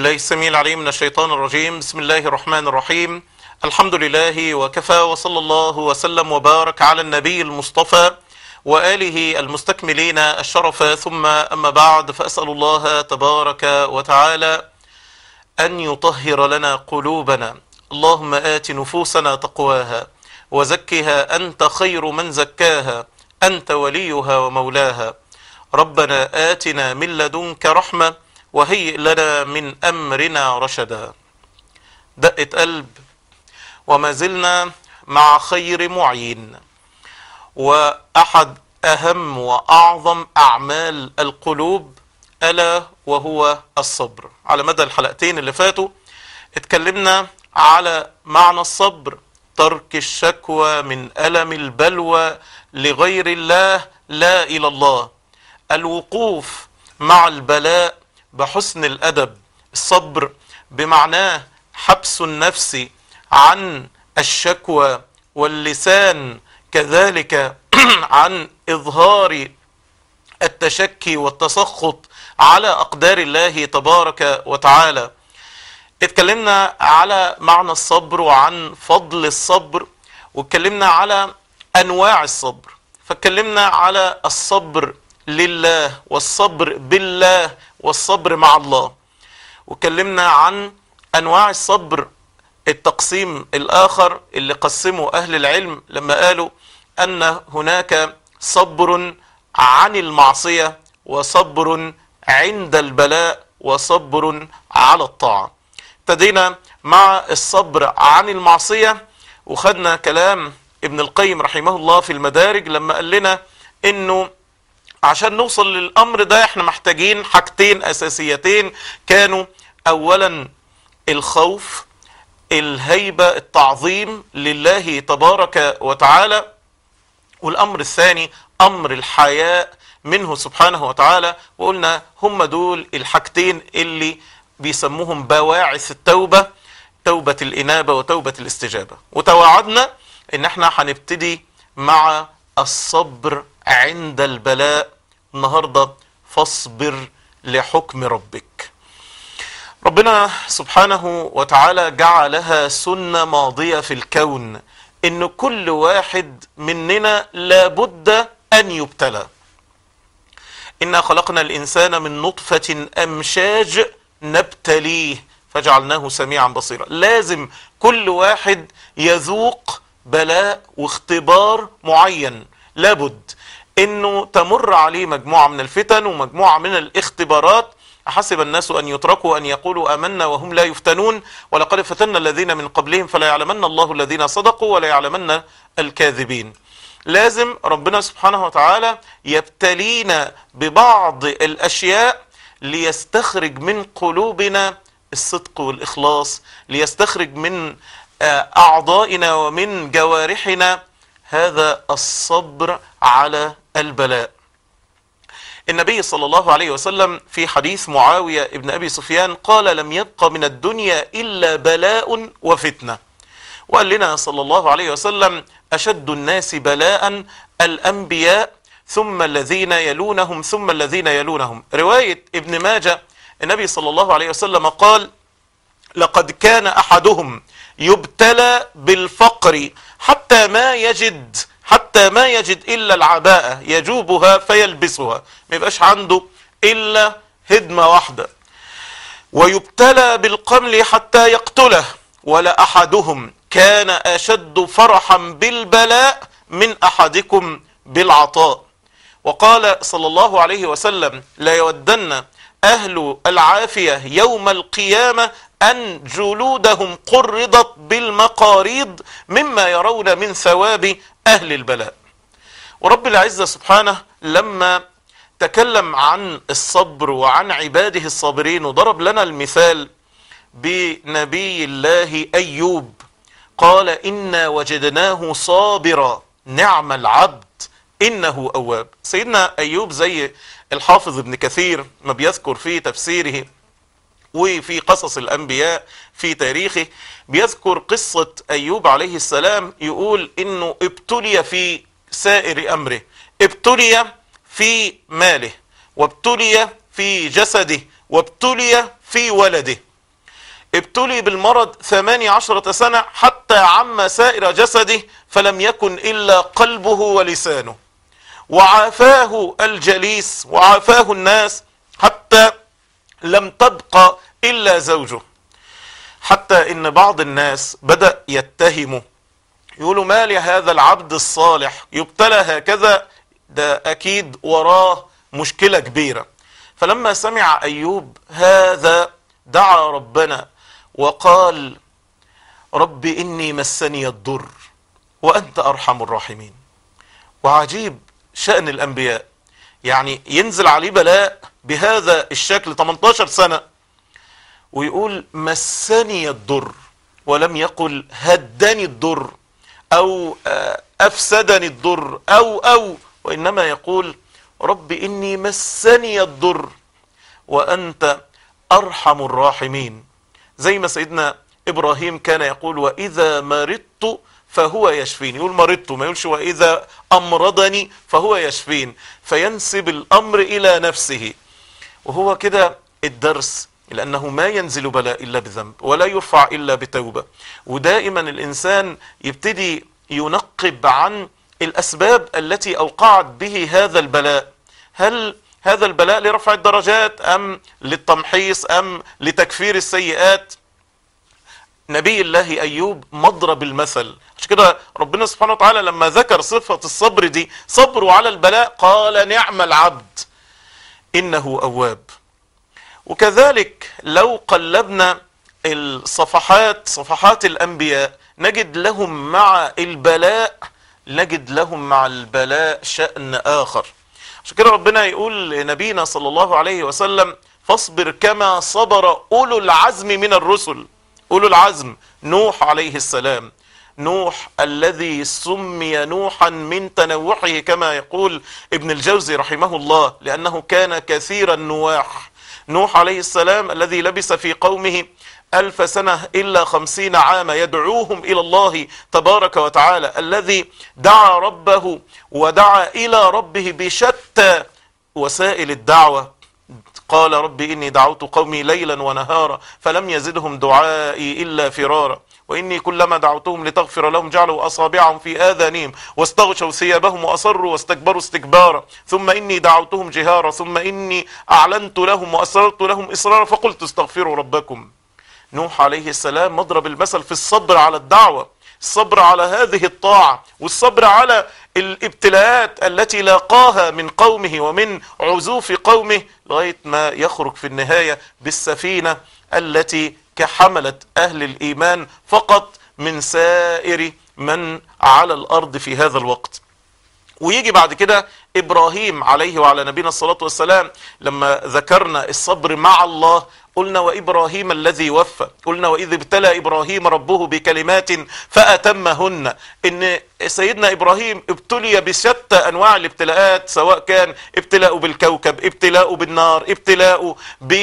بالله السميع العليم من الشيطان الرجيم بسم الله الرحمن الرحيم الحمد لله وكفى وصلى الله وسلم وبارك على النبي المصطفى وآله المستكملين الشرف ثم أما بعد فأسأل الله تبارك وتعالى أن يطهر لنا قلوبنا اللهم آت نفوسنا تقواها وزكها أنت خير من زكاها أنت وليها ومولاها ربنا آتنا من لدنك رحمة وهيئ لنا من أمرنا رشدا دقة قلب وما زلنا مع خير معين وأحد أهم وأعظم أعمال القلوب ألا وهو الصبر على مدى الحلقتين اللي فاتوا اتكلمنا على معنى الصبر ترك الشكوى من ألم البلوى لغير الله لا إلى الله الوقوف مع البلاء بحسن الأدب الصبر بمعناه حبس النفس عن الشكوى واللسان كذلك عن إظهار التشكي والتسخط على أقدار الله تبارك وتعالى اتكلمنا على معنى الصبر وعن فضل الصبر واتكلمنا على أنواع الصبر فاتكلمنا على الصبر لله والصبر بالله والصبر مع الله واتكلمنا عن أنواع الصبر التقسيم الآخر اللي قسمه أهل العلم لما قالوا أن هناك صبر عن المعصية وصبر عند البلاء وصبر على الطاعة ابتدينا مع الصبر عن المعصية وخدنا كلام ابن القيم رحمه الله في المدارج لما قال لنا انه عشان نوصل للامر ده احنا محتاجين حاجتين اساسيتين كانوا اولا الخوف الهيبة التعظيم لله تبارك وتعالى والامر الثاني امر الحياء منه سبحانه وتعالى وقلنا هم دول الحاجتين اللي بيسموهم بواعث التوبة توبة الإنابة وتوبة الاستجابة وتوعدنا ان احنا هنبتدي مع الصبر عند البلاء النهاردة فاصبر لحكم ربك ربنا سبحانه وتعالى جعلها سنة ماضية في الكون ان كل واحد مننا لابد ان يبتلى إنا خلقنا الإنسان من نطفة أمشاج نبتليه فجعلناه سميعا بصيرا لازم كل واحد يذوق بلاء واختبار معين لابد انه تمر عليه مجموعة من الفتن ومجموعة من الاختبارات حسب الناس ان يتركوا ان يقولوا امنا وهم لا يفتنون ولقد فتنا الذين من قبلهم فلا يعلمن الله الذين صدقوا ولا يعلمن الكاذبين لازم ربنا سبحانه وتعالى يبتلينا ببعض الاشياء ليستخرج من قلوبنا الصدق والاخلاص ليستخرج من اعضائنا ومن جوارحنا هذا الصبر على البلاء النبي صلى الله عليه وسلم في حديث معاوية ابن ابي سفيان قال لم يبق من الدنيا الا بلاء وفتنه وقال لنا صلى الله عليه وسلم أشد الناس بلاء الأنبياء ثم الذين يلونهم ثم الذين يلونهم رواية ابن ماجة النبي صلى الله عليه وسلم قال لقد كان أحدهم يبتلى بالفقر حتى ما يجد حتى ما يجد إلا العباءة يجوبها فيلبسها ما يبقاش عنده إلا هدمة واحدة ويبتلى بالقمل حتى يقتله ولا أحدهم كان أشد فرحا بالبلاء من أحدكم بالعطاء وقال صلى الله عليه وسلم لا يودن أهل العافية يوم القيامة أن جلودهم قرضت بالمقاريض مما يرون من ثواب أهل البلاء ورب العزة سبحانه لما تكلم عن الصبر وعن عباده الصابرين وضرب لنا المثال بنبي الله أيوب قال إنا وجدناه صابرا نعم العبد إنه أواب سيدنا أيوب زي الحافظ ابن كثير ما بيذكر في تفسيره وفي قصص الأنبياء في تاريخه بيذكر قصة أيوب عليه السلام يقول إنه ابتلي في سائر أمره ابتلي في ماله وابتلي في جسده وابتلي في ولده ابتلي بالمرض ثماني عشرة سنة حتى عم سائر جسده فلم يكن إلا قلبه ولسانه وعافاه الجليس وعافاه الناس حتى لم تبقى إلا زوجه حتى إن بعض الناس بدأ يتهمه يقولوا ما لهذا العبد الصالح يبتلى هكذا ده أكيد وراه مشكلة كبيرة فلما سمع أيوب هذا دعا ربنا وقال رب إني مسني الضر وأنت أرحم الراحمين وعجيب شأن الأنبياء يعني ينزل عليه بلاء بهذا الشكل 18 سنة ويقول مسني الضر ولم يقل هدني الضر أو أفسدني الضر أو أو وإنما يقول رب إني مسني الضر وأنت أرحم الراحمين زي ما سيدنا إبراهيم كان يقول وإذا مرضت فهو يشفين يقول مرضت ما يقولش وإذا أمرضني فهو يشفين فينسب الأمر إلى نفسه وهو كده الدرس لأنه ما ينزل بلاء إلا بذنب ولا يرفع إلا بتوبة ودائما الإنسان يبتدي ينقب عن الأسباب التي أوقعت به هذا البلاء هل هذا البلاء لرفع الدرجات أم للتمحيص أم لتكفير السيئات نبي الله أيوب مضرب المثل عشان كده ربنا سبحانه وتعالى لما ذكر صفة الصبر دي صبروا على البلاء قال نعم العبد إنه أواب وكذلك لو قلبنا الصفحات صفحات الأنبياء نجد لهم مع البلاء نجد لهم مع البلاء شأن آخر عشان كده ربنا يقول لنبينا صلى الله عليه وسلم فاصبر كما صبر أولو العزم من الرسل أولو العزم نوح عليه السلام نوح الذي سمي نوحا من تنوحه كما يقول ابن الجوزي رحمه الله لأنه كان كثير النواح نوح عليه السلام الذي لبس في قومه ألف سنة إلا خمسين عاما يدعوهم إلى الله تبارك وتعالى الذي دعا ربه ودعا إلى ربه بشتى وسائل الدعوة قال رب إني دعوت قومي ليلا ونهارا فلم يزدهم دعائي إلا فرارا وإني كلما دعوتهم لتغفر لهم جعلوا أصابعهم في آذانهم واستغشوا ثيابهم وأصروا واستكبروا استكبارا ثم إني دعوتهم جهارا ثم إني أعلنت لهم وأسررت لهم إصرارا فقلت استغفروا ربكم نوح عليه السلام مضرب المثل في الصبر على الدعوة الصبر على هذه الطاعة والصبر على الابتلاءات التي لاقاها من قومه ومن عزوف قومه لغاية ما يخرج في النهاية بالسفينة التي كحملت أهل الإيمان فقط من سائر من على الأرض في هذا الوقت ويجي بعد كده إبراهيم عليه وعلى نبينا الصلاة والسلام لما ذكرنا الصبر مع الله قلنا وإبراهيم الذي وفى قلنا وإذ ابتلى إبراهيم ربه بكلمات فأتمهن إن سيدنا إبراهيم ابتلي بشتى أنواع الابتلاءات سواء كان ابتلاء بالكوكب ابتلاء بالنار ابتلاء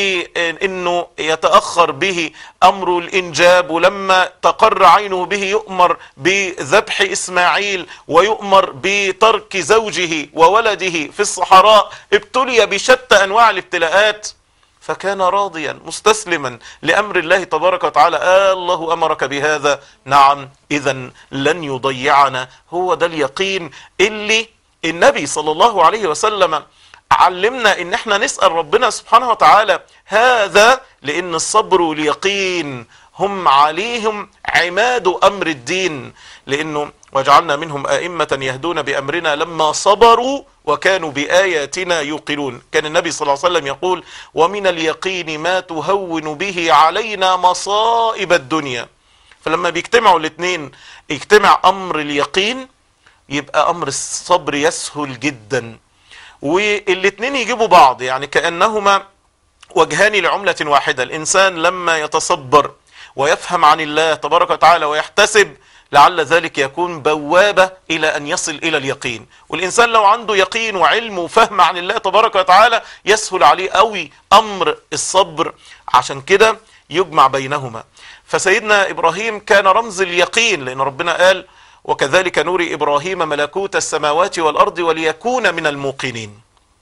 بأنه يتأخر به أمر الإنجاب ولما تقر عينه به يؤمر بذبح إسماعيل ويؤمر بترك زوجه وولده في الصحراء ابتلي بشتى أنواع الابتلاءات فكان راضيا مستسلما لأمر الله تبارك وتعالى آه الله أمرك بهذا نعم إذا لن يضيعنا هو ده اليقين اللي النبي صلى الله عليه وسلم علمنا ان احنا نسأل ربنا سبحانه وتعالى هذا لان الصبر واليقين هم عليهم عماد امر الدين لانه وجعلنا منهم ائمة يهدون بامرنا لما صبروا وكانوا بآياتنا يوقنون كان النبي صلى الله عليه وسلم يقول ومن اليقين ما تهون به علينا مصائب الدنيا فلما بيجتمعوا الاثنين يجتمع امر اليقين يبقى امر الصبر يسهل جدا والاثنين يجيبوا بعض يعني كأنهما وجهان لعملة واحدة الانسان لما يتصبر ويفهم عن الله تبارك وتعالى ويحتسب لعل ذلك يكون بوابة إلى أن يصل إلى اليقين والإنسان لو عنده يقين وعلم وفهم عن الله تبارك وتعالى يسهل عليه قوي أمر الصبر عشان كده يجمع بينهما فسيدنا إبراهيم كان رمز اليقين لأن ربنا قال وكذلك نوري إبراهيم ملكوت السماوات والأرض وليكون من الموقنين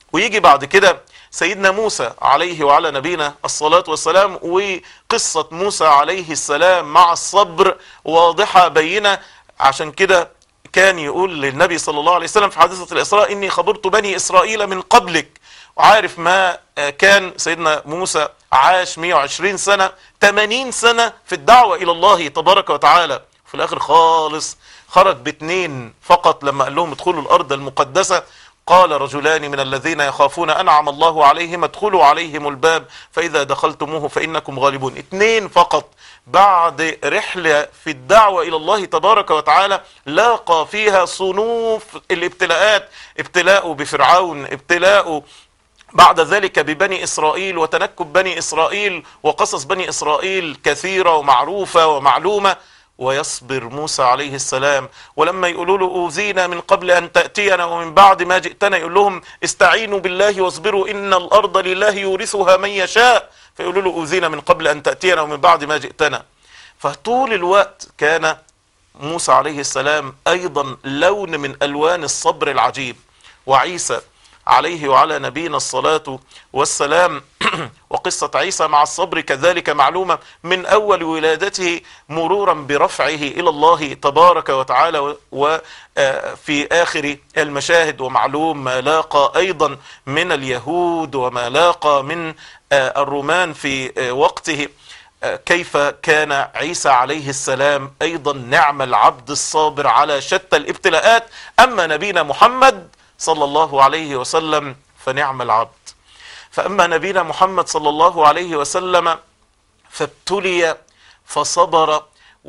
ويجي بعد كده سيدنا موسى عليه وعلى نبينا الصلاة والسلام وقصة موسى عليه السلام مع الصبر واضحة بينة عشان كده كان يقول للنبي صلى الله عليه وسلم في حادثة الإسراء إني خبرت بني إسرائيل من قبلك وعارف ما كان سيدنا موسى عاش 120 سنة 80 سنة في الدعوة إلى الله تبارك وتعالى في الآخر خالص خرج باتنين فقط لما قال لهم ادخلوا الأرض المقدسة قال رجلان من الذين يخافون أنعم الله عليهم ادخلوا عليهم الباب فإذا دخلتموه فإنكم غالبون اتنين فقط بعد رحلة في الدعوة إلى الله تبارك وتعالى لاقى فيها صنوف الابتلاءات ابتلاء بفرعون ابتلاء بعد ذلك ببني إسرائيل وتنكب بني إسرائيل وقصص بني إسرائيل كثيرة ومعروفة ومعلومة ويصبر موسى عليه السلام ولما يقولوا له أوذينا من قبل أن تأتينا ومن بعد ما جئتنا يقول لهم استعينوا بالله واصبروا إن الأرض لله يورثها من يشاء فيقولوا له أوذينا من قبل أن تأتينا ومن بعد ما جئتنا فطول الوقت كان موسى عليه السلام أيضا لون من ألوان الصبر العجيب وعيسى عليه وعلى نبينا الصلاة والسلام وقصة عيسى مع الصبر كذلك معلومة من أول ولادته مرورا برفعه إلى الله تبارك وتعالى وفي آخر المشاهد ومعلوم ما لاقى أيضا من اليهود وما لاقى من الرومان في وقته كيف كان عيسى عليه السلام أيضا نعم العبد الصابر على شتى الابتلاءات أما نبينا محمد صلى الله عليه وسلم فنعم العبد فأما نبينا محمد صلى الله عليه وسلم فابتلي فصبر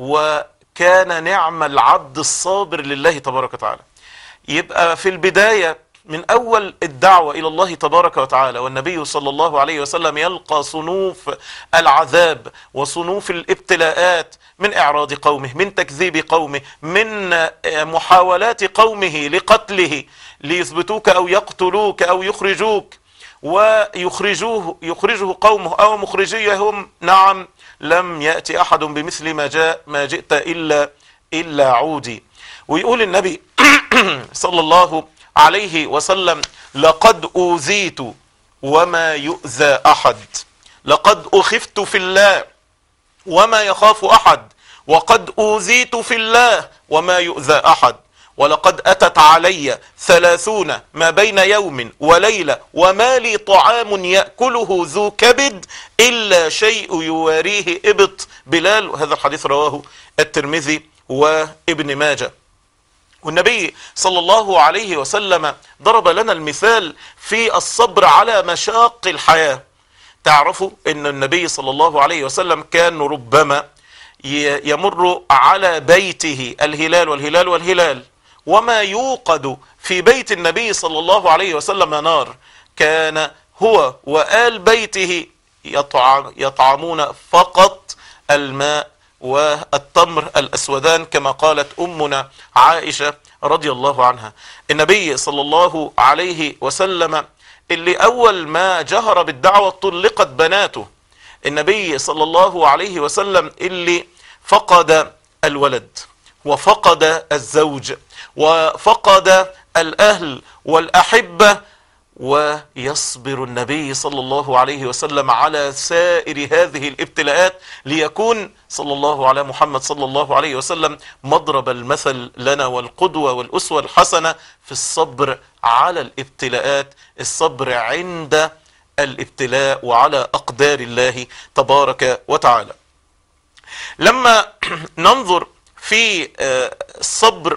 وكان نعم العبد الصابر لله تبارك وتعالى يبقى في البداية من أول الدعوة إلى الله تبارك وتعالى والنبي صلى الله عليه وسلم يلقى صنوف العذاب وصنوف الابتلاءات من إعراض قومه من تكذيب قومه من محاولات قومه لقتله ليثبتوك أو يقتلوك أو يخرجوك ويخرجوه يخرجه قومه أو مخرجيهم نعم لم يأتي أحد بمثل ما جاء ما جئت إلا إلا عودي ويقول النبي صلى الله عليه وسلم لقد أوذيت وما يؤذى أحد لقد أخفت في الله وما يخاف أحد وقد أوذيت في الله وما يؤذى أحد ولقد أتت علي ثلاثون ما بين يوم وليلة وما لي طعام يأكله ذو كبد إلا شيء يواريه إبط بلال وهذا الحديث رواه الترمذي وابن ماجه والنبي صلى الله عليه وسلم ضرب لنا المثال في الصبر على مشاق الحياة تعرفوا ان النبي صلى الله عليه وسلم كان ربما يمر على بيته الهلال والهلال والهلال وما يوقد في بيت النبي صلى الله عليه وسلم نار كان هو وآل بيته يطعم يطعمون فقط الماء والتمر الأسودان كما قالت أمنا عائشة رضي الله عنها النبي صلى الله عليه وسلم اللي أول ما جهر بالدعوة طلقت بناته النبي صلى الله عليه وسلم اللي فقد الولد وفقد الزوج وفقد الأهل والأحبة ويصبر النبي صلى الله عليه وسلم على سائر هذه الابتلاءات ليكون صلى الله على محمد صلى الله عليه وسلم مضرب المثل لنا والقدوة والأسوة الحسنة في الصبر على الابتلاءات الصبر عند الابتلاء وعلى أقدار الله تبارك وتعالى لما ننظر في الصبر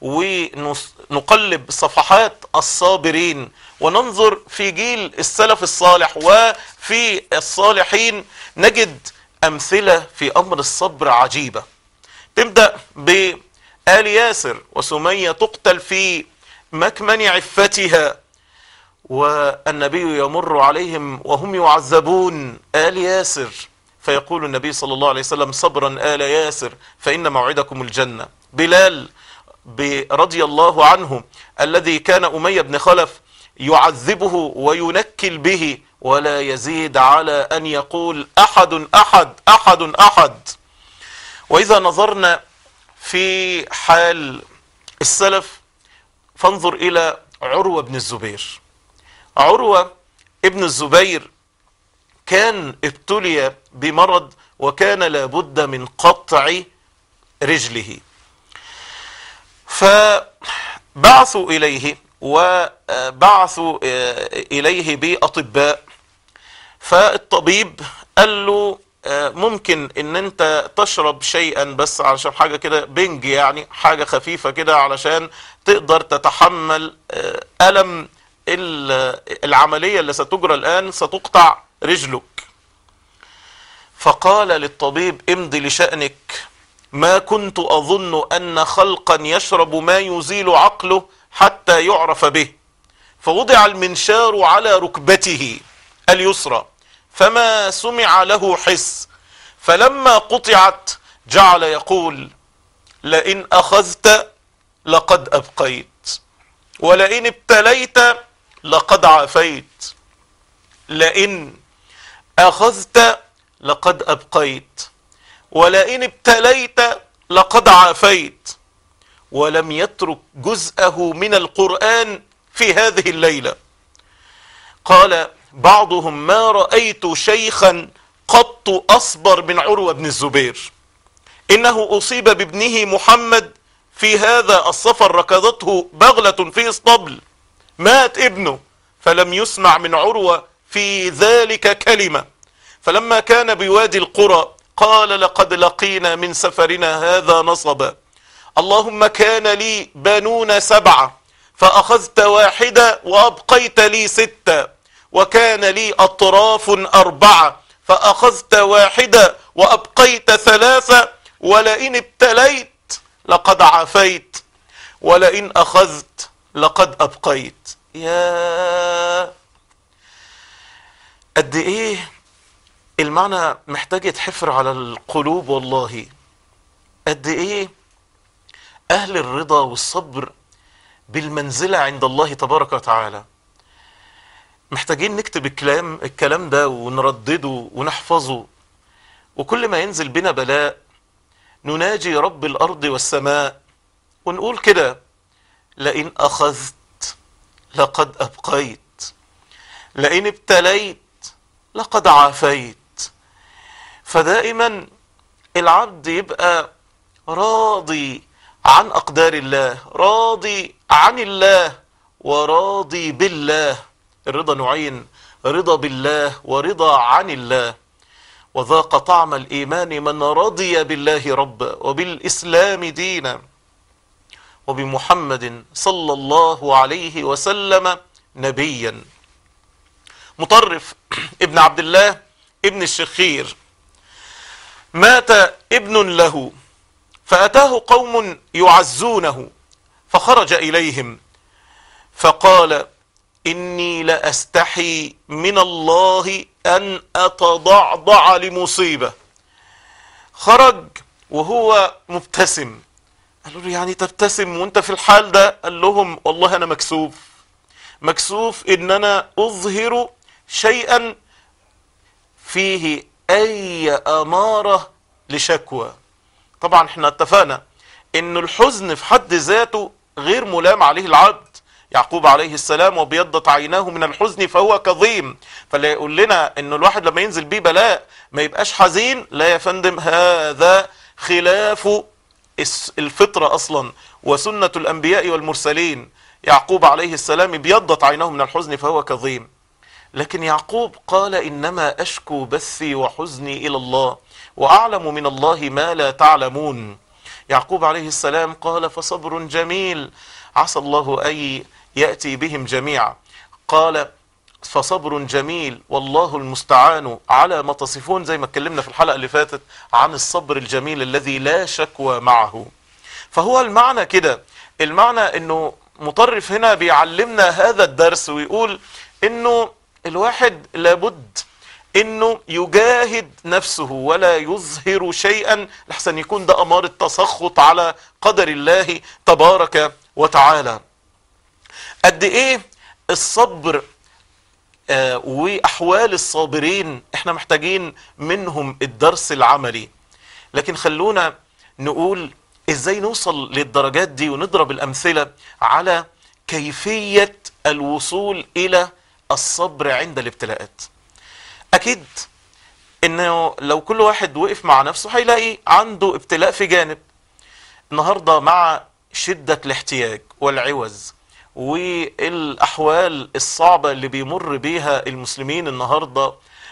ونقلب صفحات الصابرين وننظر في جيل السلف الصالح وفي الصالحين نجد أمثلة في أمر الصبر عجيبة تبدأ بآل ياسر وسمية تقتل في مكمن عفتها والنبي يمر عليهم وهم يعذبون آل ياسر فيقول النبي صلى الله عليه وسلم صبرا آل ياسر فإن موعدكم الجنة بلال رضي الله عنه الذي كان أمية بن خلف يعذبه وينكل به ولا يزيد على أن يقول أحد أحد أحد أحد وإذا نظرنا في حال السلف فانظر إلى عروة بن الزبير عروة ابن الزبير كان ابتلي بمرض وكان لابد من قطع رجله فبعثوا إليه وبعثوا إليه بأطباء فالطبيب قال له ممكن ان انت تشرب شيئا بس علشان حاجة كده بنج يعني حاجة خفيفة كده علشان تقدر تتحمل ألم العملية اللي ستجرى الآن ستقطع رجلك فقال للطبيب امضي لشأنك ما كنت أظن أن خلقا يشرب ما يزيل عقله حتى يعرف به فوضع المنشار على ركبته اليسرى فما سمع له حس فلما قطعت جعل يقول لئن أخذت لقد أبقيت ولئن ابتليت لقد عافيت لئن أخذت لقد أبقيت ولئن ابتليت لقد عافيت ولم يترك جزءه من القرآن في هذه الليلة قال بعضهم ما رأيت شيخا قط أصبر من عروة بن الزبير إنه أصيب بابنه محمد في هذا السفر ركضته بغلة في اسطبل مات ابنه فلم يسمع من عروة في ذلك كلمة فلما كان بوادي القرى قال لقد لقينا من سفرنا هذا نصبا اللهم كان لي بنون سبعة فأخذت واحدة وأبقيت لي ستة وكان لي أطراف أربعة فأخذت واحدة وأبقيت ثلاثة ولئن ابتليت لقد عافيت ولئن أخذت لقد أبقيت يا قد إيه المعنى محتاج يتحفر على القلوب والله قد إيه أهل الرضا والصبر بالمنزلة عند الله تبارك وتعالى محتاجين نكتب الكلام الكلام ده ونردده ونحفظه وكل ما ينزل بنا بلاء نناجي رب الأرض والسماء ونقول كده لئن أخذت لقد أبقيت لئن ابتليت لقد عافيت فدائما العبد يبقى راضي عن أقدار الله راضي عن الله وراضي بالله الرضا نوعين رضا بالله ورضا عن الله وذاق طعم الإيمان من رضي بالله ربا وبالإسلام دينا وبمحمد صلى الله عليه وسلم نبيا مطرف ابن عبد الله ابن الشخير مات ابن له فأتاه قوم يعزونه فخرج إليهم فقال إني لأستحي من الله أن أتضعضع لمصيبة خرج وهو مبتسم قالوا له يعني تبتسم وانت في الحال ده قال لهم والله أنا مكسوف مكسوف إن أنا أظهر شيئا فيه أي أمارة لشكوى طبعا احنا اتفقنا ان الحزن في حد ذاته غير ملام عليه العبد يعقوب عليه السلام وبيضت عيناه من الحزن فهو كظيم فلا يقول لنا ان الواحد لما ينزل بيه بلاء ما يبقاش حزين لا يا فندم هذا خلاف الفطرة اصلا وسنة الانبياء والمرسلين يعقوب عليه السلام بيضت عيناه من الحزن فهو كظيم لكن يعقوب قال انما اشكو بثي وحزني الى الله واعلم من الله ما لا تعلمون يعقوب عليه السلام قال فصبر جميل عسى الله ان ياتي بهم جميعا قال فصبر جميل والله المستعان على ما تصفون زي ما اتكلمنا في الحلقه اللي فاتت عن الصبر الجميل الذي لا شكوى معه فهو المعنى كده المعنى انه مطرف هنا بيعلمنا هذا الدرس ويقول انه الواحد لابد انه يجاهد نفسه ولا يظهر شيئا لحسن يكون ده امارة تسخط على قدر الله تبارك وتعالى قد ايه الصبر آه واحوال الصابرين احنا محتاجين منهم الدرس العملي لكن خلونا نقول ازاي نوصل للدرجات دي ونضرب الامثلة على كيفية الوصول الى الصبر عند الابتلاءات اكيد انه لو كل واحد وقف مع نفسه هيلاقي عنده ابتلاء في جانب النهارده مع شدة الاحتياج والعوز والاحوال الصعبة اللي بيمر بيها المسلمين النهارده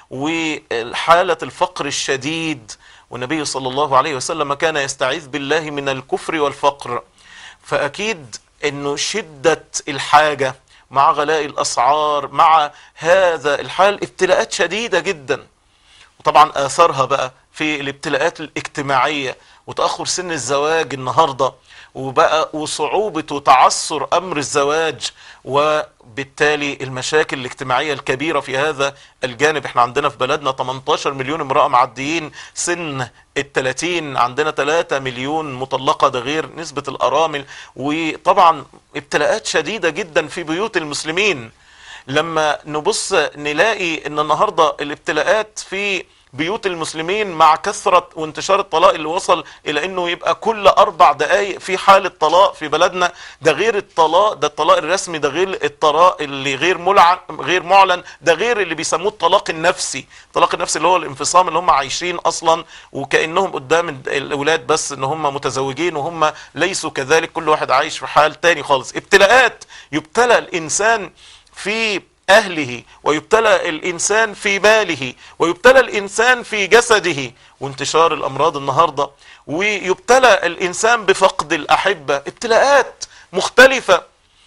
وحالة الفقر الشديد والنبي صلى الله عليه وسلم كان يستعيذ بالله من الكفر والفقر فأكيد أنه شدة الحاجة مع غلاء الأسعار مع هذا الحال ابتلاءات شديدة جدا وطبعا آثارها بقى في الابتلاءات الاجتماعية وتأخر سن الزواج النهاردة وبقى وصعوبة وتعثر أمر الزواج وبالتالي المشاكل الاجتماعية الكبيرة في هذا الجانب احنا عندنا في بلدنا 18 مليون امرأة معديين سن التلاتين عندنا 3 مليون مطلقة ده غير نسبة الأرامل وطبعا ابتلاءات شديدة جدا في بيوت المسلمين لما نبص نلاقي ان النهاردة الابتلاءات في بيوت المسلمين مع كثرة وانتشار الطلاق اللي وصل الى انه يبقى كل اربع دقايق في حالة طلاق في بلدنا ده غير الطلاق ده الطلاق الرسمي ده غير الطلاق اللي غير ملعن غير معلن ده غير اللي بيسموه الطلاق النفسي الطلاق النفسي اللي هو الانفصام اللي هم عايشين اصلا وكانهم قدام الاولاد بس ان هم متزوجين وهم ليسوا كذلك كل واحد عايش في حال تاني خالص ابتلاءات يبتلى الانسان في أهله ويبتلى الإنسان في ماله ويبتلى الإنسان في جسده وانتشار الأمراض النهاردة ويبتلى الإنسان بفقد الأحبة ابتلاءات مختلفة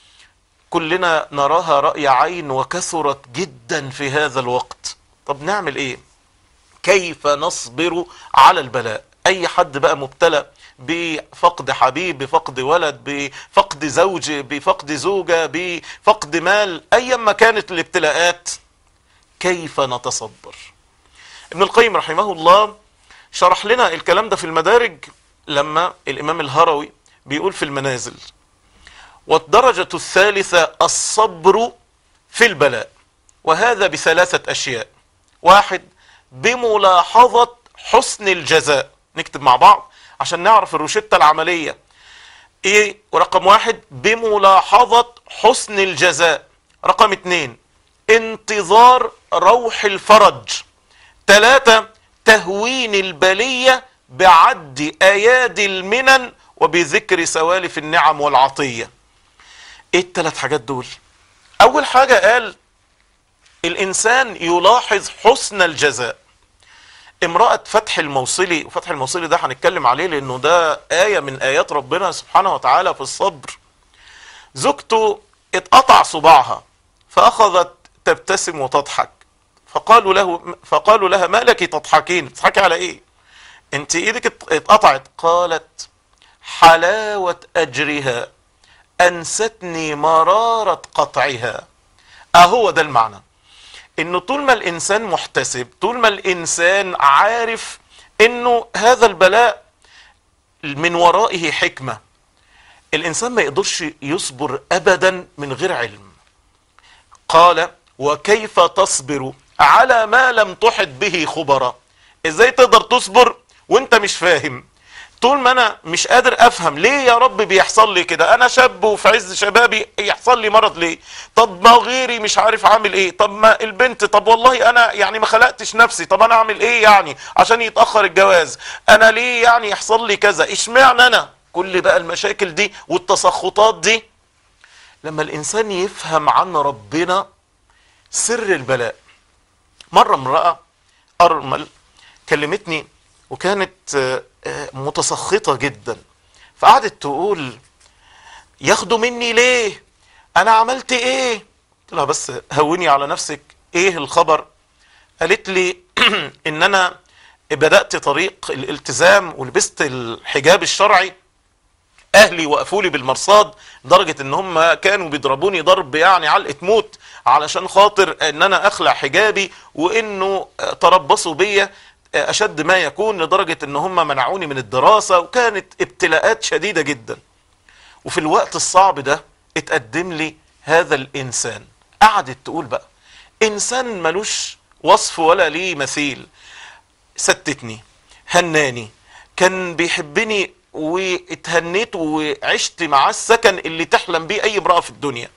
كلنا نراها رأي عين وكثرت جدا في هذا الوقت طب نعمل ايه كيف نصبر على البلاء اي حد بقى مبتلى بفقد حبيب بفقد ولد بفقد زوج بفقد زوجة بفقد مال ايما كانت الابتلاءات كيف نتصبر ابن القيم رحمه الله شرح لنا الكلام ده في المدارج لما الامام الهروي بيقول في المنازل والدرجة الثالثة الصبر في البلاء وهذا بثلاثة اشياء واحد بملاحظة حسن الجزاء نكتب مع بعض عشان نعرف الروشتة العملية ايه رقم واحد بملاحظة حسن الجزاء رقم اتنين انتظار روح الفرج ثلاثة تهوين البلية بعد ايادي المنن وبذكر سوالف النعم والعطية ايه الثلاث حاجات دول اول حاجة قال الانسان يلاحظ حسن الجزاء امرأة فتح الموصلي وفتح الموصلي ده هنتكلم عليه لانه ده آية من آيات ربنا سبحانه وتعالى في الصبر زوجته اتقطع صباعها فأخذت تبتسم وتضحك فقالوا له فقالوا لها ما لك تضحكين تضحكي على ايه انت ايدك اتقطعت قالت حلاوة اجرها انستني مرارة قطعها اهو ده المعنى انه طول ما الانسان محتسب طول ما الانسان عارف انه هذا البلاء من ورائه حكمة الانسان ما يقدرش يصبر ابدا من غير علم قال وكيف تصبر على ما لم تحط به خبرا ازاي تقدر تصبر وانت مش فاهم طول ما انا مش قادر افهم ليه يا رب بيحصل لي كده انا شاب وفي عز شبابي يحصل لي مرض ليه طب ما غيري مش عارف عامل ايه طب ما البنت طب والله انا يعني ما خلقتش نفسي طب انا اعمل ايه يعني عشان يتاخر الجواز انا ليه يعني يحصل لي كذا اشمعنى انا كل بقى المشاكل دي والتسخطات دي لما الانسان يفهم عن ربنا سر البلاء مره امراه ارمل كلمتني وكانت متسخطة جدا فقعدت تقول ياخدوا مني ليه انا عملت ايه قلت لها بس هوني على نفسك ايه الخبر قالت لي ان انا بدأت طريق الالتزام ولبست الحجاب الشرعي اهلي وقفوا لي بالمرصاد لدرجه ان هم كانوا بيضربوني ضرب يعني علقه موت علشان خاطر ان انا اخلع حجابي وانه تربصوا بيا اشد ما يكون لدرجة ان هم منعوني من الدراسة وكانت ابتلاءات شديدة جدا وفي الوقت الصعب ده اتقدم لي هذا الانسان قعدت تقول بقى انسان ملوش وصف ولا ليه مثيل ستتني هناني كان بيحبني واتهنيت وعشت معاه السكن اللي تحلم بيه اي امرأة في الدنيا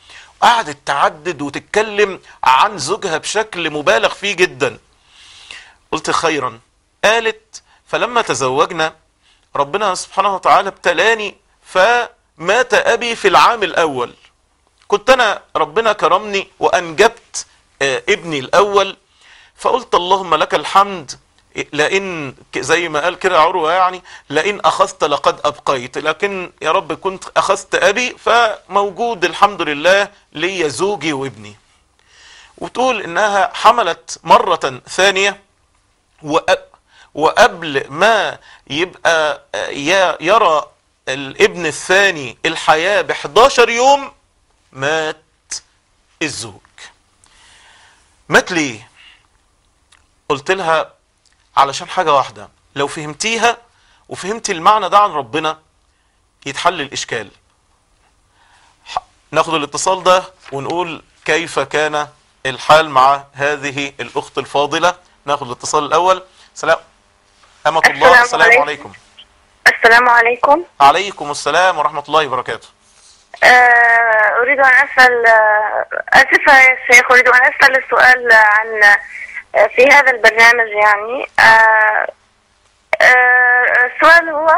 قعدت تعدد وتتكلم عن زوجها بشكل مبالغ فيه جدا قلت خيرا قالت فلما تزوجنا ربنا سبحانه وتعالى ابتلاني فمات أبي في العام الأول كنت أنا ربنا كرمني وأنجبت آه، ابني الأول فقلت اللهم لك الحمد لئن زي ما قال كده عروة يعني لئن أخذت لقد أبقيت لكن يا رب كنت أخذت أبي فموجود الحمد لله لي زوجي وابني وتقول إنها حملت مرة ثانية وأ- وقبل ما يبقى ي- يرى الابن الثاني الحياة ب 11 يوم مات الزوج مات ليه قلت لها علشان حاجة واحدة لو فهمتيها وفهمت المعنى ده عن ربنا يتحل الإشكال ح- ناخد الاتصال ده ونقول كيف كان الحال مع هذه الأخت الفاضلة ناخد الاتصال الأول سلام أمة الله السلام السلام عليكم. عليكم السلام عليكم عليكم السلام ورحمة الله وبركاته آه، أريد أن أسأل آه، آسفة يا شيخ أريد أن أسأل السؤال عن آه، في هذا البرنامج يعني آه، آه، السؤال هو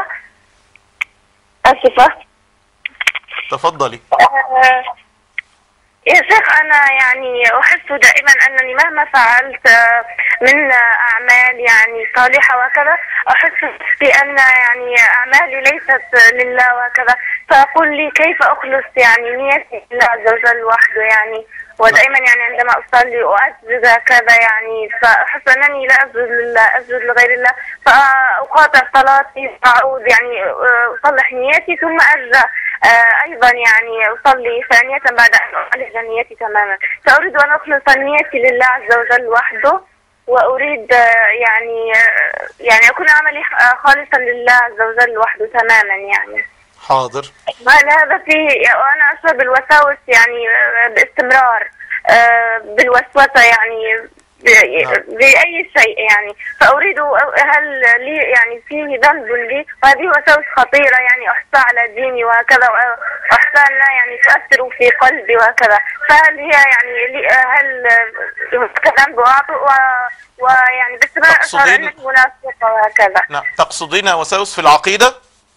آسفة تفضلي آه، يا شيخ أنا يعني أحس دائما أنني مهما فعلت آه، من آه، أعمال يعني صالحة وكذا أحس بأن يعني أعمالي ليست لله وكذا فأقول لي كيف أخلص يعني نيتي لله عز وجل وحده يعني ودائما يعني عندما أصلي وأسجد هكذا يعني فأحس أنني لا أسجد لله أسجد لغير الله فأقاطع صلاتي فأعود يعني آه، أصلح نيتي ثم أرجع آه، أيضا يعني أصلي ثانية بعد أن أعالج نيتي تماما فأريد أن أخلص نيتي لله عز وجل وحده وأريد آه، يعني آه، يعني أكون عملي آه، خالصا لله عز وجل وحده تماما يعني حاضر هل هذا في وأنا أشعر بالوساوس يعني آه، باستمرار آه، بالوسوسة يعني ب- نعم. بأي شيء يعني فأريد هل لي يعني فيه ذنب لي وهذه وساوس خطيرة يعني أحصى على ديني وهكذا وأحصى أنها يعني تؤثر في قلبي وهكذا فهل هي يعني لي هل هناك ذنب وأعطي- و- ويعني باستمرار أشعر تقصدين- أنني منافقة وهكذا نعم تقصدين وساوس في العقيدة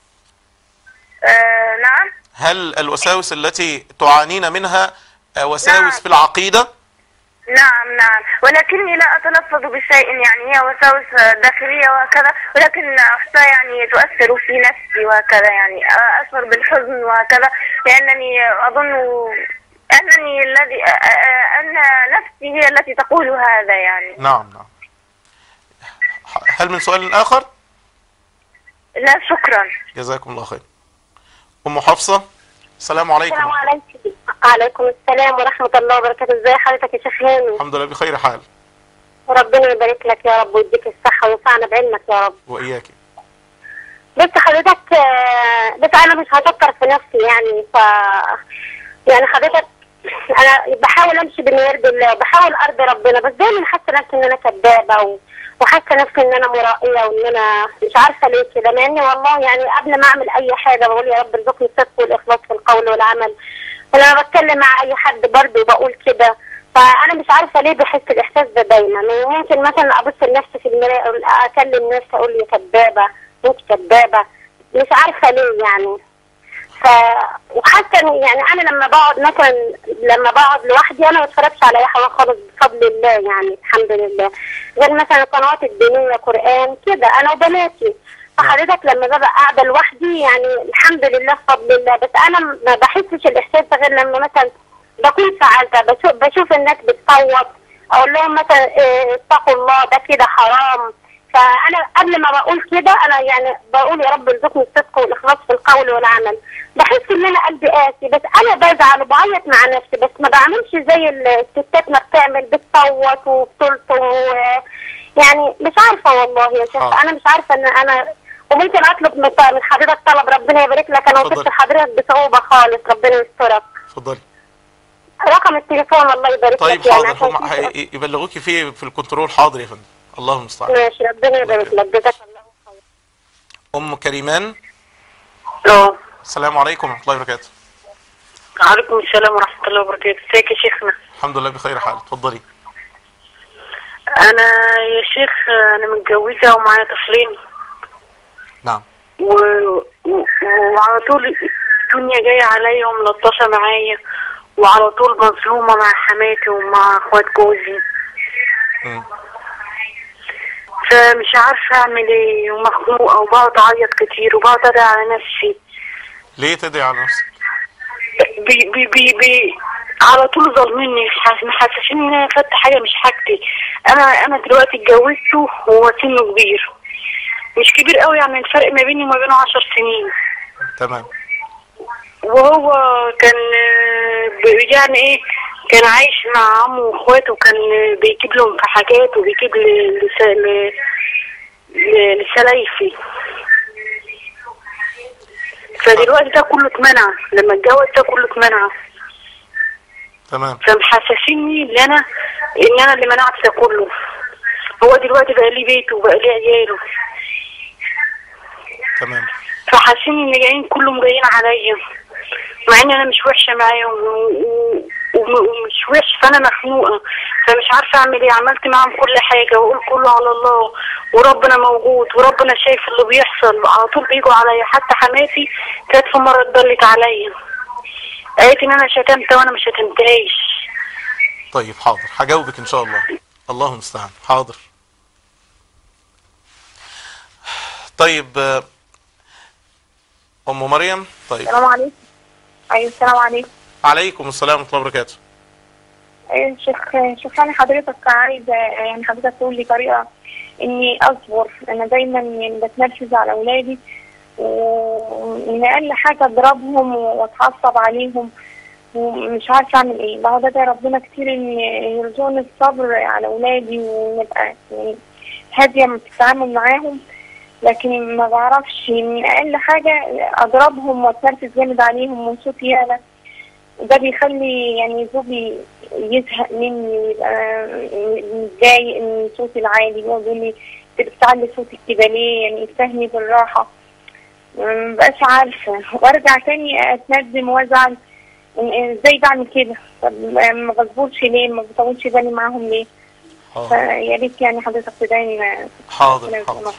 آه نعم هل الوساوس التي تعانين منها آه، وساوس نعم. في العقيدة نعم نعم ولكني لا أتلفظ بشيء يعني هي وساوس داخلية وهكذا ولكن أحسها يعني تؤثر في نفسي وهكذا يعني أشعر بالحزن وهكذا لأنني أظن أنني الذي أن نفسي هي التي تقول هذا يعني نعم نعم ح- هل من سؤال آخر لا شكرا جزاكم الله خير أم حفصة السلام عليكم السلام عليكم وعليكم السلام ورحمة الله وبركاته ازي حضرتك يا شيخ هاني الحمد لله بخير حال وربنا يبارك لك يا رب ويديك الصحة وينفعنا بعلمك يا رب وإياك بس حضرتك آه، بس أنا مش هفكر في نفسي يعني ف يعني حضرتك أنا بحاول أمشي بما يرضي الله بحاول أرضي ربنا بس دايما حاسة نفسي إن أنا كدابة و... وحاسة نفسي إن أنا مرائية وإن أنا مش عارفة ليه كده مع إني والله يعني قبل ما أعمل أي حاجة بقول يا رب ارزقني الصدق والإخلاص في القول والعمل ولما بتكلم مع أي حد برضه بقول كده فأنا مش عارفة ليه بحس الإحساس ده دايما وممكن مثلا أبص لنفسي في المراية أقول- أكلم نفسي أقول لي كدابة أنت كدابة مش عارفة ليه يعني ف وحاسه إن يعني انا لما بقعد مثلا لما بقعد لوحدي انا ما بتفرجش على اي حاجه خالص بفضل الله يعني الحمد لله غير مثلا القنوات الدينيه قران كده انا وبناتي فحضرتك لما ببقى قاعده لوحدي يعني الحمد لله بفضل الله بس انا ما بحسش الاحساس ده غير لما مثلا بكون فعلت بشوف, بشوف الناس بتصوت اقول لهم مثلا إيه، اتقوا الله ده كده حرام فانا قبل ما بقول كده انا يعني بقول يا رب ارزقني الصدق والاخلاص في القول والعمل بحس ان انا قلبي قاسي بس انا بزعل وبعيط مع نفسي بس ما بعملش زي الستات ما بتعمل بتصوت وبتلطم و... يعني مش عارفه والله يا شيخ حاضر. انا مش عارفه ان انا وممكن اطلب من من حضرتك طلب ربنا يبارك لك انا اتفضل. وصلت لحضرتك بصعوبه خالص ربنا يسترك اتفضلي رقم التليفون الله يبارك طيب لك يعني حاضر عشان هم ه- يبلغوك فيه في الكنترول حاضر يا فندم الله المستعان ماشي ربنا يبارك لك جزاك الله خير أم كريمان اه السلام عليكم ورحمة الله وبركاته عليكم السلام ورحمة الله وبركاته ازيك يا شيخنا الحمد لله بخير حال اتفضلي أنا يا شيخ أنا متجوزة ومعايا طفلين نعم و... و... وعلى طول الدنيا جاية عليا وملطشة معايا وعلى طول مظلومة مع حماتي ومع اخوات جوزي مم. فمش عارفة أعمل إيه ومخنوقة وبقعد أعيط كتير وبقعد أدعي على نفسي ليه تدعي على نفسك بي بي بي بي على طول ظالميني حاس- محسسين ان انا خدت حاجه مش حاجتي انا انا دلوقتي اتجوزته وهو سنه كبير مش كبير قوي يعني الفرق ما بيني وما بينه عشر سنين تمام وهو كان آه، ب- يعني ايه كان عايش مع عمه واخواته وكان آه، بيجيب لهم في حاجات وبيجيب ل- لس- ل- ل- لسلايفي فدلوقتي ده كله اتمنع لما اتجوز ده كله اتمنع تمام فمحسسيني ان انا ان انا اللي منعت ده كله هو دلوقتي بقى لي بيته وبقى لي عياله تمام فحاسين ان جايين كلهم جايين عليا مع ان انا مش وحشه معاهم و- و- وم- ومش وحش فانا مخنوقه فمش عارفه اعمل ايه عملت معاهم كل حاجه واقول كله على الله وربنا موجود وربنا شايف اللي بيحصل على طول بيجوا عليا حتى حماتي كانت في مره اتضلت عليا قالت ان انا شتمت وانا ما شتمتهاش طيب حاضر هجاوبك ان شاء الله الله المستعان حاضر طيب آه، ام مريم طيب السلام عليكم ايوه السلام عليكم عليكم السلام ورحمه الله وبركاته ايوه شيخ شيخ انا حضرتك عايزه يعني حضرتك تقول لي طريقه اني اصبر انا دايما يعني بتنرفز على اولادي ومن اقل حاجه اضربهم واتعصب عليهم ومش عارفه اعمل ايه بقعد ادعي ربنا كتير ان يرزقني الصبر على اولادي ونبقى يعني هاديه في التعامل معاهم لكن ما بعرفش من اقل حاجه اضربهم واتنرفز جامد عليهم وصوتي يعلى ده بيخلي يعني زوجي يزهق مني ويبقى متضايق من صوتي العالي يقعد يقول لي انت بتعلي صوتك كده ليه يعني يفهمني بالراحة مبقاش عارفة وارجع تاني اتندم وازعل إن- ازاي بعمل كده طب ما بصبرش ليه ما بطولش بالي معاهم ليه حاضر فيا ريت يعني حضرتك تدعيني حاضر حاضر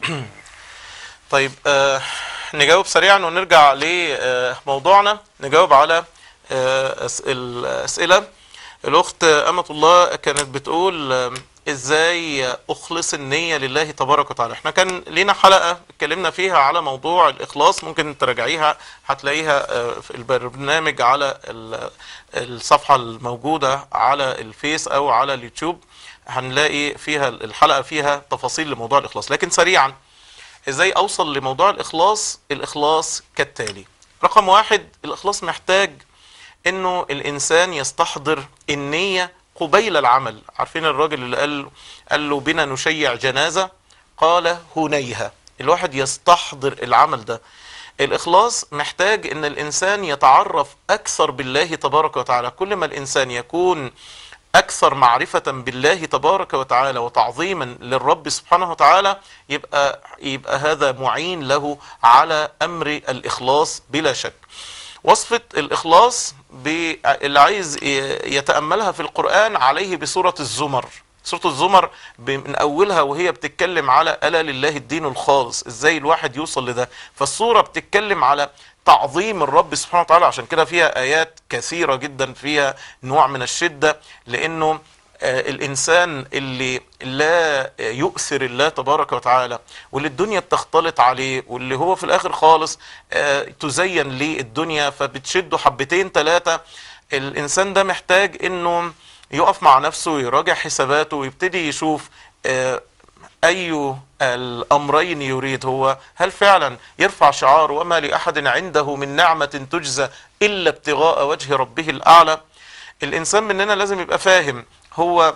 طيب آه نجاوب سريعا ونرجع لموضوعنا نجاوب على آه أس- الأسئلة الأخت أمة الله كانت بتقول آه، إزاي أخلص النية لله تبارك وتعالى احنا كان لينا حلقة اتكلمنا فيها على موضوع الإخلاص ممكن تراجعيها هتلاقيها آه، في البرنامج على ال- الصفحة الموجودة على الفيس أو على اليوتيوب هنلاقي فيها الحلقة فيها تفاصيل لموضوع الإخلاص لكن سريعا ازاي اوصل لموضوع الاخلاص الاخلاص كالتالي رقم واحد الاخلاص محتاج انه الانسان يستحضر النية قبيل العمل عارفين الراجل اللي قال قال له بنا نشيع جنازة قال هنيها الواحد يستحضر العمل ده الإخلاص محتاج أن الإنسان يتعرف أكثر بالله تبارك وتعالى كل ما الإنسان يكون أكثر معرفة بالله تبارك وتعالى وتعظيما للرب سبحانه وتعالى يبقى يبقى هذا معين له على أمر الإخلاص بلا شك وصفة الإخلاص ب- اللي عايز ي- يتأملها في القرآن عليه بسورة الزمر سورة الزمر ب- من أولها وهي بتتكلم على ألا لله الدين الخالص إزاي الواحد يوصل لده فالسورة بتتكلم على تعظيم الرب سبحانه وتعالى عشان كده فيها آيات كثيرة جدا فيها نوع من الشدة لأنه آه، الإنسان اللي لا يؤثر الله تبارك وتعالى واللي الدنيا بتختلط عليه واللي هو في الآخر خالص آه، تزين ليه الدنيا فبتشده حبتين ثلاثة الإنسان ده محتاج إنه يقف مع نفسه ويراجع حساباته ويبتدي يشوف آه، أي الأمرين يريد هو هل فعلا يرفع شعار وما لأحد عنده من نعمة تجزى إلا ابتغاء وجه ربه الأعلى الإنسان مننا لازم يبقى فاهم هو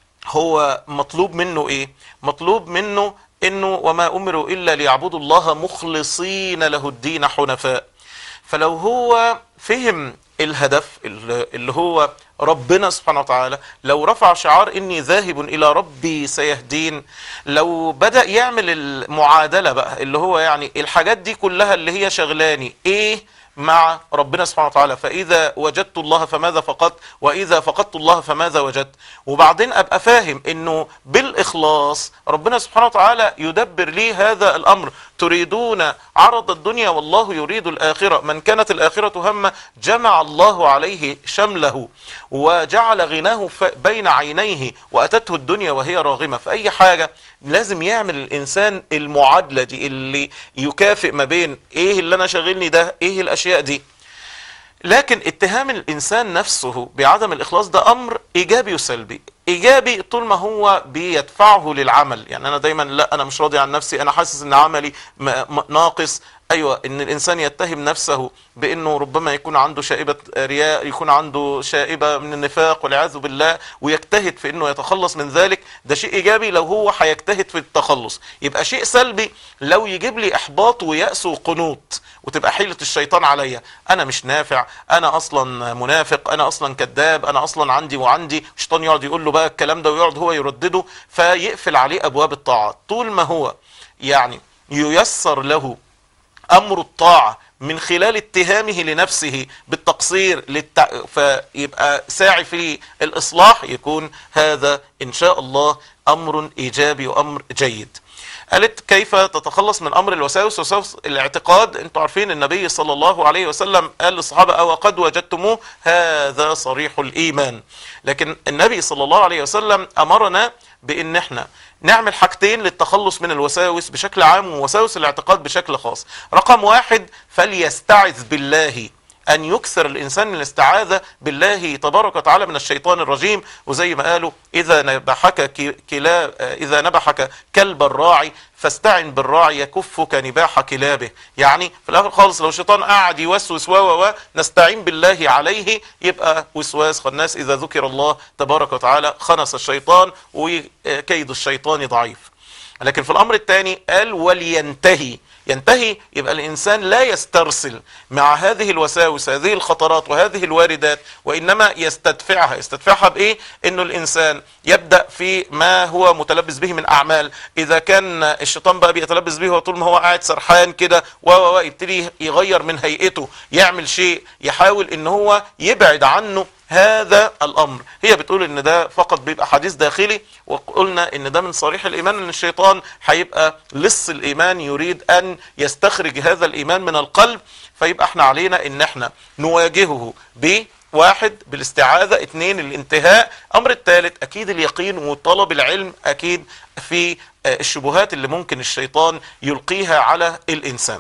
هو مطلوب منه إيه مطلوب منه إنه وما أمروا إلا ليعبدوا الله مخلصين له الدين حنفاء فلو هو فهم الهدف اللي اللي هو ربنا سبحانه وتعالى لو رفع شعار اني ذاهب الى ربي سيهدين لو بدأ يعمل المعادلة بقى اللي هو يعني الحاجات دي كلها اللي هي شغلاني ايه مع ربنا سبحانه وتعالى فإذا وجدت الله فماذا فقدت وإذا فقدت الله فماذا وجدت وبعدين أبقى فاهم أنه بالإخلاص ربنا سبحانه وتعالى يدبر لي هذا الأمر تريدون عرض الدنيا والله يريد الآخرة من كانت الآخرة همه جمع الله عليه شمله وجعل غناه ف- بين عينيه وأتته الدنيا وهي راغمة في أي حاجة لازم يعمل الإنسان المعادلة دي اللي يكافئ ما بين إيه اللي أنا شاغلني ده إيه الأشياء دي لكن اتهام الإنسان نفسه بعدم الإخلاص ده أمر إيجابي وسلبي إيجابي طول ما هو بيدفعه للعمل يعني أنا دايما لا أنا مش راضي عن نفسي أنا حاسس أن عملي م- م- ناقص أيوة أن الإنسان يتهم نفسه بأنه ربما يكون عنده شائبة رياء يكون عنده شائبة من النفاق والعياذ بالله ويجتهد في أنه يتخلص من ذلك ده شيء إيجابي لو هو هيجتهد في التخلص يبقى شيء سلبي لو يجيب لي إحباط ويأس وقنوط وتبقى حيلة الشيطان عليا انا مش نافع انا اصلا منافق انا اصلا كذاب انا اصلا عندي وعندي الشيطان يقعد يقول له بقى الكلام ده ويقعد هو يردده فيقفل عليه ابواب الطاعات طول ما هو يعني ييسر له امر الطاعه من خلال اتهامه لنفسه بالتقصير للتع... فيبقى ساعي في الاصلاح يكون هذا ان شاء الله امر ايجابي وامر جيد قالت كيف تتخلص من امر الوساوس وسوس الاعتقاد انتوا عارفين النبي صلى الله عليه وسلم قال للصحابه او قد وجدتموه هذا صريح الايمان لكن النبي صلى الله عليه وسلم امرنا بان احنا نعمل حاجتين للتخلص من الوساوس بشكل عام ووساوس الاعتقاد بشكل خاص رقم واحد فليستعذ بالله أن يكثر الإنسان من الاستعاذة بالله تبارك وتعالى من الشيطان الرجيم وزي ما قالوا إذا نبحك ك- كلا إذا نبحك كلب الراعي فاستعن بالراعي يكفك نباح كلابه يعني في الآخر خالص لو الشيطان قاعد يوسوس و و و نستعين بالله عليه يبقى وسواس خناس إذا ذكر الله تبارك وتعالى خنس الشيطان وكيد الشيطان ضعيف لكن في الامر الثاني قال ولينتهي ينتهي يبقى الانسان لا يسترسل مع هذه الوساوس هذه الخطرات وهذه الواردات وانما يستدفعها يستدفعها بايه انه الانسان يبدا في ما هو متلبس به من اعمال اذا كان الشيطان بقى بيتلبس به طول ما هو قاعد سرحان كده و و و يبتدي يغير من هيئته يعمل شيء يحاول ان هو يبعد عنه هذا الامر هي بتقول ان ده فقط بيبقى حديث داخلي وقلنا ان ده من صريح الايمان ان الشيطان هيبقى لص الايمان يريد ان يستخرج هذا الايمان من القلب فيبقى احنا علينا ان احنا نواجهه ب واحد بالاستعاذة اتنين الانتهاء امر الثالث اكيد اليقين وطلب العلم اكيد في آه، الشبهات اللي ممكن الشيطان يلقيها على الانسان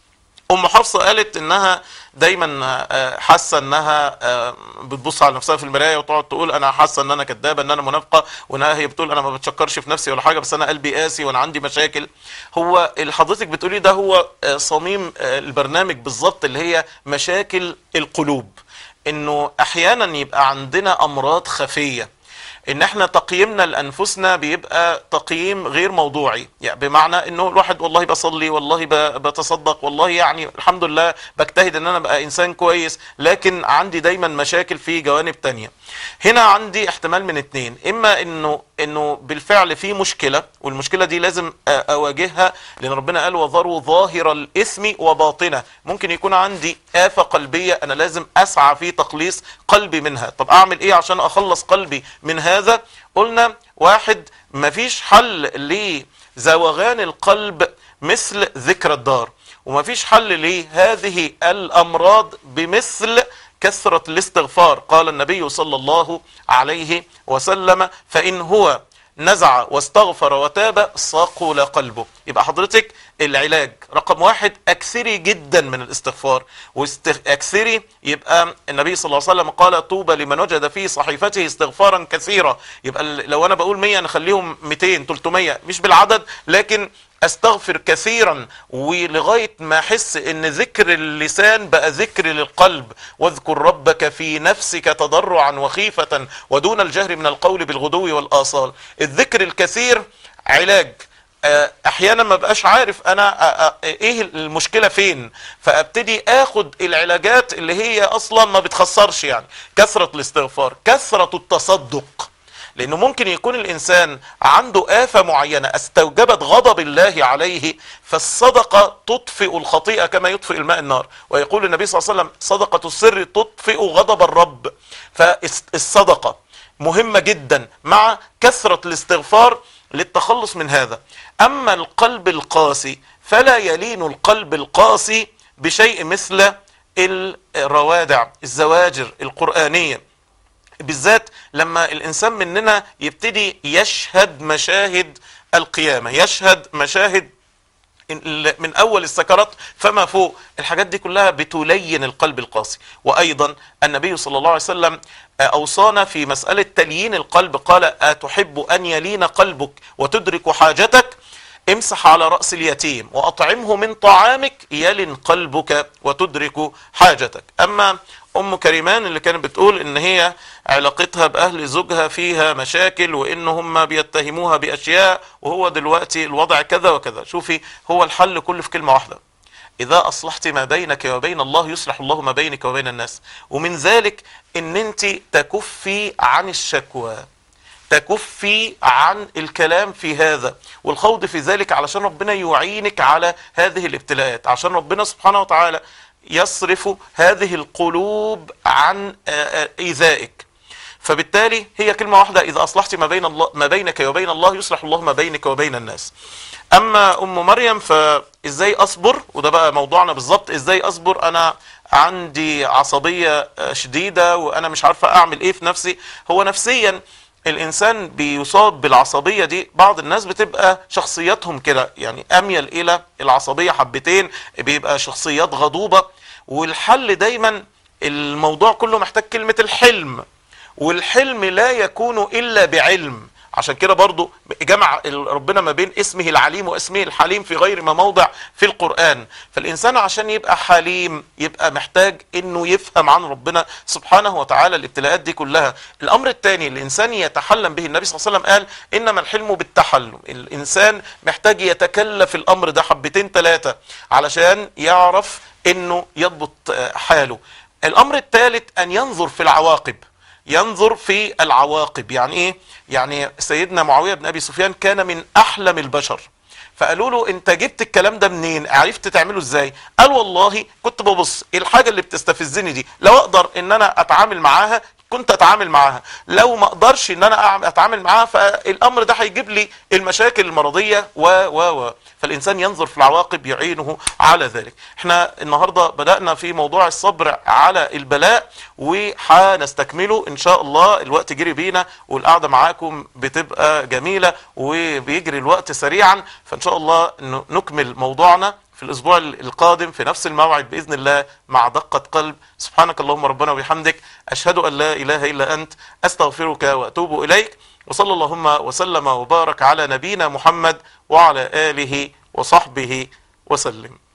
ام حفصه قالت انها دايما آه، حاسه انها آه، بتبص على نفسها في المرايه وتقعد تقول انا حاسه ان انا كدابه ان انا منافقه وانها هي بتقول انا ما بتشكرش في نفسي ولا حاجه بس انا قلبي قاسي وانا عندي مشاكل هو اللي حضرتك بتقوليه ده هو آه، صميم آه، البرنامج بالظبط اللي هي مشاكل القلوب انه احيانا يبقى عندنا امراض خفيه ان احنا تقييمنا لانفسنا بيبقى تقييم غير موضوعي يعني بمعنى انه الواحد والله بصلي والله ب- بتصدق والله يعني الحمد لله بجتهد ان انا ابقى انسان كويس لكن عندي دايما مشاكل في جوانب تانية هنا عندي احتمال من اتنين اما انه انه بالفعل في مشكلة والمشكلة دي لازم أ- اواجهها لان ربنا قال وذروا ظاهر الاثم وباطنه ممكن يكون عندي آفة قلبية انا لازم اسعى في تخليص قلبي منها طب اعمل ايه عشان اخلص قلبي من هذا قلنا واحد مفيش حل لزوغان القلب مثل ذكر الدار ومفيش حل لهذه الامراض بمثل كثرة الاستغفار قال النبي صلى الله عليه وسلم فإن هو نزع واستغفر وتاب صقل قلبه يبقى حضرتك العلاج رقم واحد اكثري جدا من الاستغفار واكثري يبقى النبي صلى الله عليه وسلم قال طوبى لمن وجد في صحيفته استغفارا كثيرا يبقى لو انا بقول 100 نخليهم 200 300 مش بالعدد لكن استغفر كثيرا ولغاية ما احس ان ذكر اللسان بقى ذكر للقلب واذكر ربك في نفسك تضرعا وخيفة ودون الجهر من القول بالغدو والآصال الذكر الكثير علاج آه، احيانا ما بقاش عارف انا آه، آه، ايه المشكلة فين فابتدي اخد العلاجات اللي هي اصلا ما بتخسرش يعني كثرة الاستغفار كثرة التصدق لانه ممكن يكون الانسان عنده آفة معينة استوجبت غضب الله عليه فالصدقة تطفئ الخطيئة كما يطفئ الماء النار ويقول النبي صلى الله عليه وسلم صدقة السر تطفئ غضب الرب فالصدقة مهمة جدا مع كثرة الاستغفار للتخلص من هذا اما القلب القاسي فلا يلين القلب القاسي بشيء مثل الروادع الزواجر القرآنية بالذات لما الانسان مننا يبتدي يشهد مشاهد القيامة يشهد مشاهد من اول السكرات فما فوق الحاجات دي كلها بتلين القلب القاسي وايضا النبي صلى الله عليه وسلم اوصانا في مسألة تليين القلب قال اتحب ان يلين قلبك وتدرك حاجتك امسح على رأس اليتيم واطعمه من طعامك يلن قلبك وتدرك حاجتك اما ام كريمان اللي كانت بتقول ان هي علاقتها باهل زوجها فيها مشاكل وان هم بيتهموها باشياء وهو دلوقتي الوضع كذا وكذا شوفي هو الحل كله في كلمة واحدة اذا اصلحت ما بينك وبين الله يصلح الله ما بينك وبين الناس ومن ذلك ان انت تكفي عن الشكوى تكفي عن الكلام في هذا والخوض في ذلك علشان ربنا يعينك على هذه الابتلاءات عشان ربنا سبحانه وتعالى يصرف هذه القلوب عن ايذائك فبالتالي هي كلمة واحدة إذا أصلحت ما بين الله ما بينك وبين الله يصلح الله ما بينك وبين الناس أما أم مريم فإزاي أصبر وده بقى موضوعنا بالظبط إزاي أصبر أنا عندي عصبية شديدة وأنا مش عارفة أعمل إيه في نفسي هو نفسيا الانسان بيصاب بالعصبية دي بعض الناس بتبقى شخصياتهم كده يعني اميل الى العصبية حبتين بيبقى شخصيات غضوبة والحل دايما الموضوع كله محتاج كلمة الحلم والحلم لا يكون الا بعلم عشان كده برضو جمع ربنا ما بين اسمه العليم واسمه الحليم في غير ما موضع في القرآن فالإنسان عشان يبقى حليم يبقى محتاج انه يفهم عن ربنا سبحانه وتعالى الابتلاءات دي كلها الامر الثاني الانسان يتحلم به النبي صلى الله عليه وسلم قال انما الحلم بالتحلم الانسان محتاج يتكلف الامر ده حبتين ثلاثة علشان يعرف انه يضبط حاله الامر الثالث ان ينظر في العواقب ينظر في العواقب يعني ايه يعني سيدنا معاوية بن ابي سفيان كان من احلم البشر فقالوا له انت جبت الكلام ده منين عرفت تعمله ازاي قال والله كنت ببص الحاجة اللي بتستفزني دي لو اقدر ان انا اتعامل معاها كنت اتعامل معاها لو ما اقدرش ان انا اتعامل معاها فالامر ده هيجيب لي المشاكل المرضية و و و فالانسان ينظر في العواقب يعينه على ذلك احنا النهاردة بدأنا في موضوع الصبر على البلاء وحنستكمله ان شاء الله الوقت جري بينا والقعدة معاكم بتبقى جميلة وبيجري الوقت سريعا فان شاء الله نكمل موضوعنا في الأسبوع القادم في نفس الموعد بإذن الله مع دقة قلب سبحانك اللهم ربنا وبحمدك أشهد أن لا إله إلا أنت أستغفرك وأتوب إليك وصلى اللهم وسلم وبارك على نبينا محمد وعلى آله وصحبه وسلم